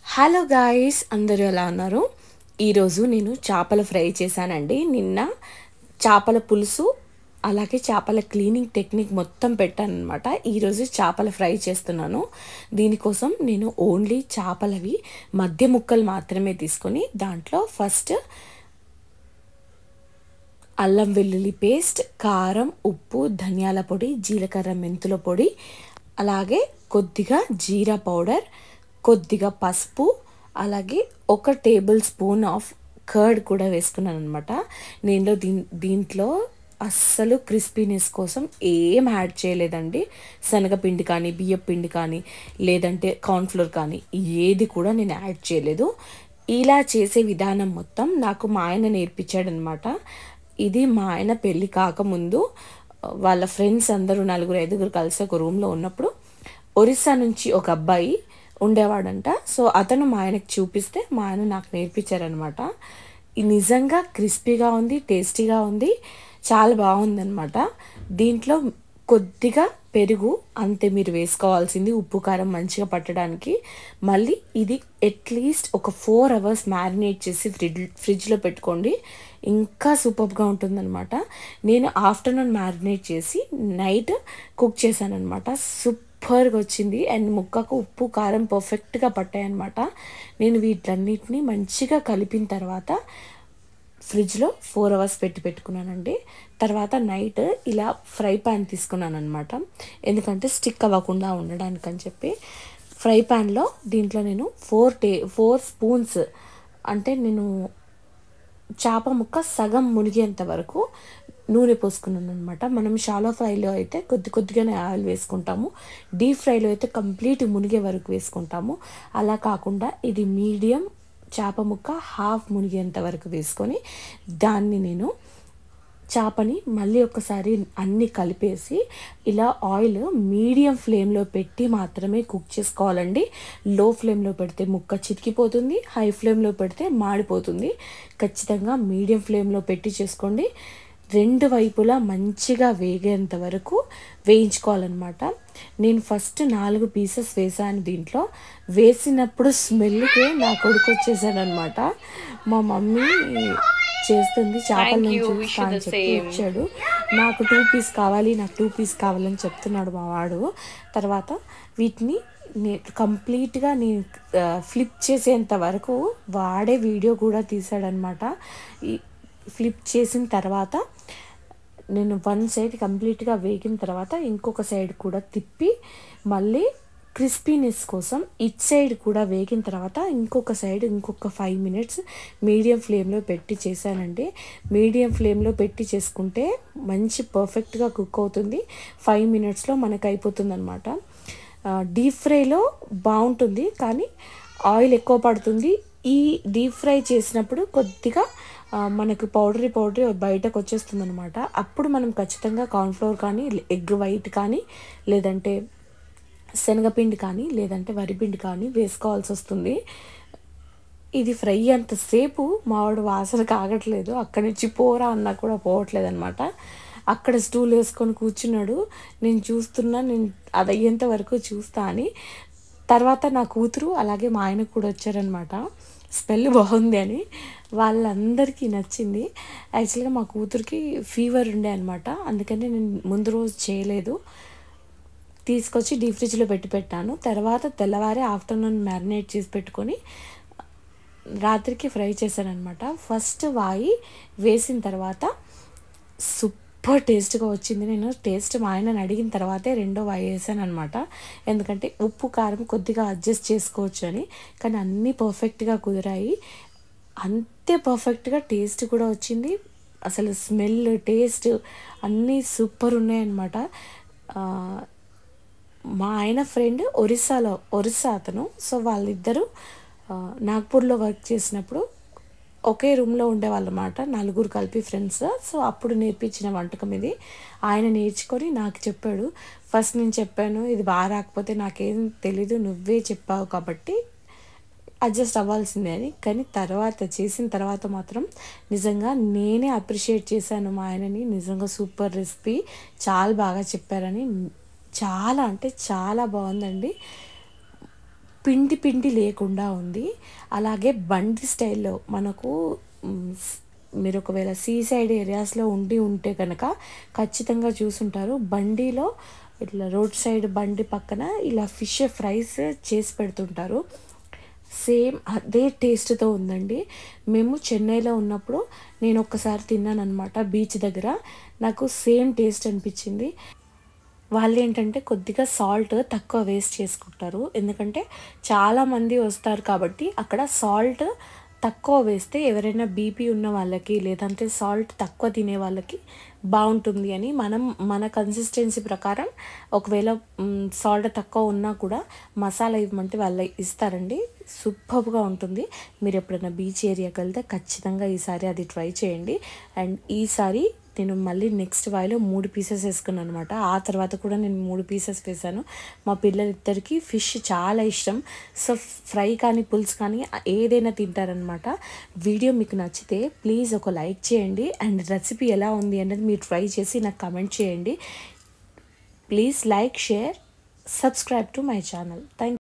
hello guys అందరూ ఎలా ఉన్నారు ఈరోజు నేను చేపల ఫ్రై చేశానండి నిన్న చేపల పులుసు అలాగే చేపల క్లీనింగ్ టెక్నిక్ మొత్తం పెట్టాను అనమాట ఈరోజు చేపల ఫ్రై చేస్తున్నాను దీనికోసం నేను ఓన్లీ చేపలవి మధ్య ముక్కలు మాత్రమే తీసుకొని దాంట్లో ఫస్ట్ అల్లం వెల్లుల్లి పేస్ట్ కారం ఉప్పు ధనియాల పొడి జీలకర్ర మెంతుల పొడి అలాగే కొద్దిగా జీరా పౌడర్ కొద్దిగా పసుపు అలాగే ఒక టేబుల్ స్పూన్ ఆఫ్ కర్డ్ కూడా వేసుకున్నాను అనమాట నేను దీన్ దీంట్లో అస్సలు క్రిస్పీనెస్ కోసం ఏం యాడ్ చేయలేదండి శనగపిండి కానీ బియ్యం పిండి కానీ లేదంటే కార్న్ఫ్లోర్ కానీ ఏది కూడా నేను యాడ్ చేయలేదు ఇలా చేసే విధానం మొత్తం నాకు మా ఆయన నేర్పించాడనమాట ఇది మా ఆయన పెళ్ళి కాకముందు వాళ్ళ ఫ్రెండ్స్ అందరూ నలుగురు ఐదుగురు కలిసి ఒక రూమ్లో ఉన్నప్పుడు ఒరిస్సా నుంచి ఒక అబ్బాయి ఉండేవాడంట సో అతను మా ఆయనకు చూపిస్తే మా ఆయన నాకు నేర్పించారనమాట ఇది నిజంగా క్రిస్పీగా ఉంది టేస్టీగా ఉంది చాలా బాగుందనమాట దీంట్లో కొద్దిగా పెరుగు అంతే మీరు వేసుకోవాల్సింది ఉప్పు కారం మంచిగా పట్టడానికి మళ్ళీ ఇది అట్లీస్ట్ ఒక ఫోర్ అవర్స్ మ్యారినేట్ చేసి ఫ్రిడ్జ్ ఫ్రిడ్జ్లో పెట్టుకోండి ఇంకా సూపర్గా ఉంటుందన్నమాట నేను ఆఫ్టర్నూన్ మ్యారినేట్ చేసి నైట్ కుక్ చేశాను అనమాట సూపర్గా వచ్చింది అండ్ ముక్కకు ఉప్పు కారం పర్ఫెక్ట్గా పట్టాయన్నమాట నేను వీటన్నిటిని మంచిగా కలిపిన తర్వాత ఫ్రిడ్జ్లో ఫోర్ అవర్స్ పెట్టి పెట్టుకున్నానండి తర్వాత నైట్ ఇలా ఫ్రై ప్యాన్ తీసుకున్నాను అనమాట ఎందుకంటే స్టిక్ అవ్వకుండా ఉండడానికి అని చెప్పి ఫ్రై ప్యాన్లో దీంట్లో నేను ఫోర్ టే ఫోర్ స్పూన్స్ అంటే నేను చేప ముక్క సగం మునిగేంత వరకు నూనె పోసుకున్నాను అనమాట మనం షాలో ఫ్రైలో అయితే కొద్ది కొద్దిగానే ఆయిల్ వేసుకుంటాము డీప్ ఫ్రైలో అయితే కంప్లీట్ మునిగే వరకు వేసుకుంటాము అలా కాకుండా ఇది మీడియం చేప ముక్క హాఫ్ మునిగేంత వరకు వేసుకొని దాన్ని నేను చేపని మళ్ళీ ఒకసారి అన్ని కలిపేసి ఇలా ఆయిల్ మీడియం ఫ్లేమ్లో పెట్టి మాత్రమే కుక్ చేసుకోవాలండి లో ఫ్లేమ్లో పెడితే ముక్క చితికిపోతుంది హై ఫ్లేమ్లో పెడితే మాడిపోతుంది ఖచ్చితంగా మీడియం ఫ్లేమ్లో పెట్టి చేసుకోండి రెండు వైపులా మంచిగా వేగేంత వరకు వేయించుకోవాలన్నమాట నేను ఫస్ట్ నాలుగు పీసెస్ వేసాను దీంట్లో వేసినప్పుడు స్మెల్కే నా కొడుకు వచ్చేసాడనమాట మా మమ్మీ చేస్తుంది చేపల నుంచి చూస్తా అని చెప్పి వచ్చాడు నాకు టూ పీస్ కావాలి నాకు టూ పీస్ కావాలని చెప్తున్నాడు మా వాడు తర్వాత వీటిని నే కంప్లీట్గా నేను ఫ్లిప్ చేసేంత వరకు వాడే వీడియో కూడా తీసాడనమాట ఈ ఫ్లిప్ చేసిన తర్వాత నేను వన్ సైడ్ కంప్లీట్గా వేగిన తర్వాత ఇంకొక సైడ్ కూడా తిప్పి మళ్ళీ క్రిస్పీనెస్ కోసం ఇట్ సైడ్ కూడా వేగిన తర్వాత ఇంకొక సైడ్ ఇంకొక ఫైవ్ మినిట్స్ మీడియం ఫ్లేమ్లో పెట్టి చేశానండి మీడియం ఫ్లేమ్లో పెట్టి చేసుకుంటే మంచి పర్ఫెక్ట్గా కుక్ అవుతుంది ఫైవ్ మినిట్స్లో మనకు అయిపోతుంది అనమాట డీప్ ఫ్రైలో బాగుంటుంది కానీ ఆయిల్ ఎక్కువ పడుతుంది ఈ డీప్ ఫ్రై చేసినప్పుడు కొద్దిగా మనకు పౌడరీ పౌడరీ బయటకు వచ్చేస్తుంది అనమాట అప్పుడు మనం ఖచ్చితంగా కార్న్ఫ్లోర్ కానీ ఎగ్ వైట్ కానీ లేదంటే శనగపిండి కానీ లేదంటే వరిపిండి కానీ వేసుకోవాల్సి వస్తుంది ఇది ఫ్రై అంతసేపు మావాడు వాసన కాగట్లేదు అక్కడి నుంచి పోరా అన్నా కూడా పోవట్లేదు అనమాట అక్కడ స్టూల్ వేసుకొని కూర్చున్నాడు నేను చూస్తున్నా నేను అది అయ్యేంత వరకు చూస్తా అని తర్వాత నా కూతురు అలాగే మా ఆయన కూడా వచ్చారనమాట స్మెల్ బాగుంది అని వాళ్ళందరికీ నచ్చింది యాక్చువల్గా మా కూతురికి ఫీవర్ ఉండే అనమాట అందుకని నేను ముందు రోజు చేయలేదు తీసుకొచ్చి డీప్ ఫ్రిడ్జ్లో పెట్టి పెట్టాను తర్వాత తెల్లవారి ఆఫ్టర్నూన్ మ్యారినేట్ చేసి పెట్టుకొని రాత్రికి ఫ్రై చేశానమాట ఫస్ట్ వాయి వేసిన తర్వాత సూపర్ టేస్ట్గా వచ్చింది నేను టేస్ట్ మా ఆయనని అడిగిన తర్వాతే రెండో వాయి వేసాను అనమాట ఎందుకంటే ఉప్పు కారం కొద్దిగా అడ్జస్ట్ చేసుకోవచ్చు అని కానీ అన్నీ పర్ఫెక్ట్గా కుదిరాయి అంతే పర్ఫెక్ట్గా టేస్ట్ కూడా వచ్చింది అసలు స్మెల్ టేస్ట్ అన్నీ సూపర్ ఉన్నాయన్నమాట మా ఆయన ఫ్రెండ్ ఒరిస్సాలో ఒరిస్సా అతను సో వాళ్ళిద్దరూ నాగ్పూర్లో వర్క్ చేసినప్పుడు ఒకే రూమ్లో ఉండేవాళ్ళమాట నలుగురు కలిపి ఫ్రెండ్స్ సో అప్పుడు నేర్పించిన వంటకం ఇది ఆయన నేర్చుకొని నాకు చెప్పాడు ఫస్ట్ నేను చెప్పాను ఇది బాగా రాకపోతే నాకేం తెలీదు నువ్వే చెప్పావు కాబట్టి అడ్జస్ట్ అవ్వాల్సిందే అని కానీ తర్వాత చేసిన తర్వాత మాత్రం నిజంగా నేనే అప్రిషియేట్ చేశాను మా ఆయనని నిజంగా సూపర్ రెసిపీ చాలా బాగా చెప్పారని చాలా అంటే చాలా బాగుందండి పిండి పిండి లేకుండా ఉంది అలాగే బండి స్టైల్లో మనకు మ్, స్- మీరు ఒకవేళ సీ సైడ్ ఏరియాస్లో ఉండి ఉంటే కనుక ఖచ్చితంగా చూసుంటారు బండిలో ఇట్లా రోడ్ సైడ్ బండి పక్కన ఇలా ఫిష్ ఫ్రైస్ చేసి పెడుతుంటారు సేమ్ అదే టేస్ట్తో ఉందండి మేము చెన్నైలో ఉన్నప్పుడు నేను ఒక్కసారి తిన్నాను అనమాట బీచ్ దగ్గర నాకు సేమ్ టేస్ట్ అనిపించింది వాళ్ళు ఏంటంటే కొద్దిగా సాల్ట్ తక్కువ వేస్ట్ చేసుకుంటారు ఎందుకంటే చాలామంది వస్తారు కాబట్టి అక్కడ సాల్ట్ తక్కువ వేస్తే ఎవరైనా బీపీ ఉన్న వాళ్ళకి లేదంటే సాల్ట్ తక్కువ తినే వాళ్ళకి బాగుంటుంది అని మనం మన కన్సిస్టెన్సీ ప్రకారం ఒకవేళ సాల్ట్ తక్కువ ఉన్నా కూడా మసాలా ఇవ్వమంటే వాళ్ళు ఇస్తారండి సూపర్గా ఉంటుంది మీరు ఎప్పుడైనా బీచ్ ఏరియాకి వెళ్తే ఖచ్చితంగా ఈసారి అది ట్రై చేయండి అండ్ ఈసారి నేను మళ్ళీ నెక్స్ట్ వాయిలో మూడు పీసెస్ వేసుకున్నాను అనమాట ఆ తర్వాత కూడా నేను మూడు పీసెస్ వేసాను మా పిల్లలిద్దరికి ఫిష్ చాలా ఇష్టం సో ఫ్రై కానీ పులుసు కానీ ఏదైనా తింటారనమాట వీడియో మీకు నచ్చితే ప్లీజ్ ఒక లైక్ చేయండి అండ్ రెసిపీ ఎలా ఉంది అనేది మీరు ట్రై చేసి నాకు కమెంట్ చేయండి please like share subscribe to my channel thank